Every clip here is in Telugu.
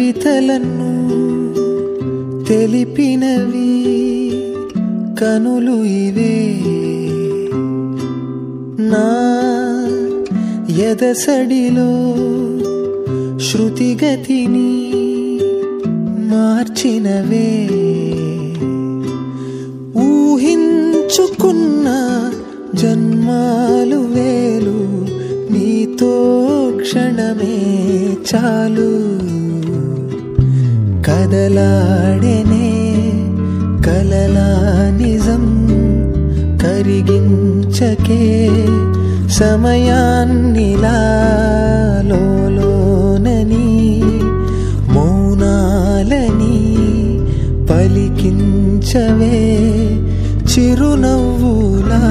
కవితలను తెలిపినవి కనులు ఇవే నా ఎదసడిలో శృతిగతిని మార్చినవే ఊహించుకున్న జన్మాలు వేలు నీతో క్షణమే చాలు కదలాడెనే కలలా నిజం కరిగించకే సమయాన్నిలా లోలోనని మౌనాలని పలికించవే చిరునవ్వులా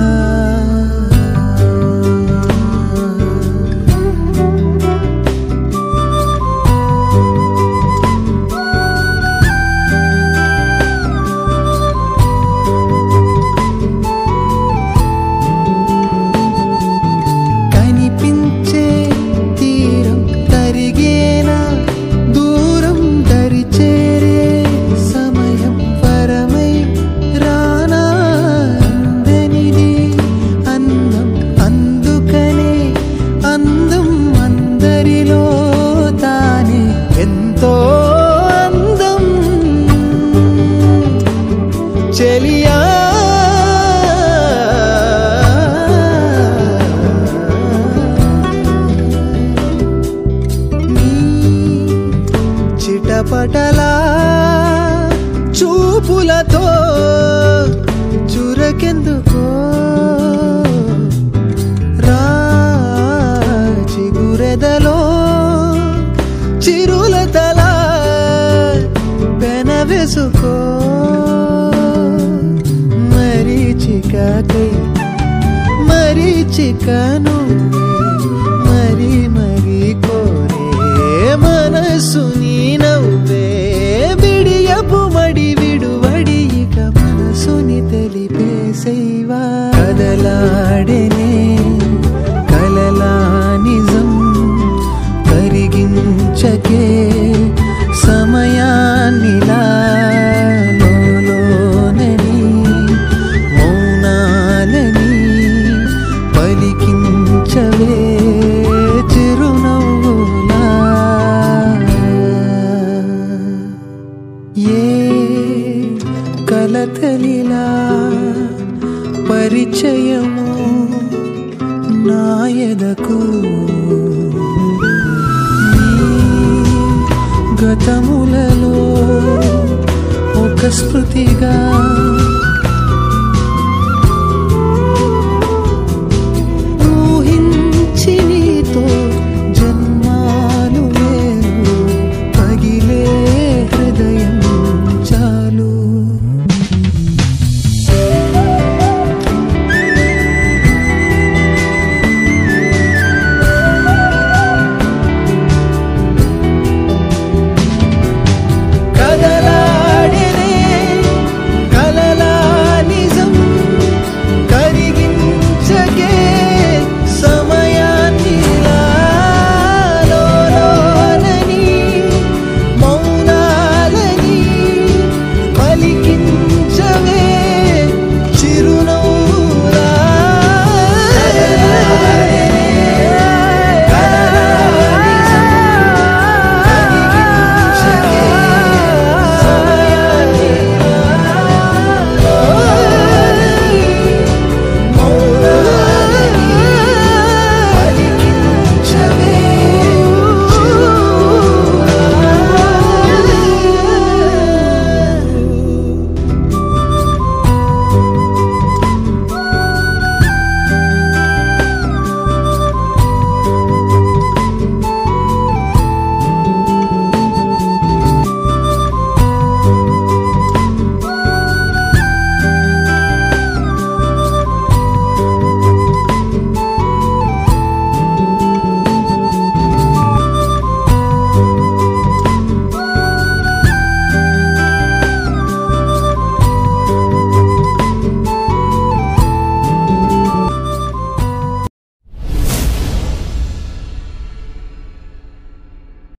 కనిపించే తీరం తరిగేనా దూరం దరిచేరే సమయం పరమై రానా అందనిది అందం అందుకనే అందం అందరిలో తానే ఎంతో అందం చెలియా నీ చిటపటలా చూపులతో చురకెందుకో రా చిగురెదలో చిరులతలా పెనవెసుకో మరీచికై మరీచికను మరి మరి కోరే మనసు నీ నవ్వే బిడియపు మడి విడువడి ఇక మనసుని తెలిపేసేవా కదలాడెనే కలలా నిజం కరిగించకే సమయాన్నిలా లోలోనని మౌనాలని పలికించవే చిరునవ్వులా ఏ కలతలిలా పరిచయము నాయదకు గతములలో ఒక స్మృతిగా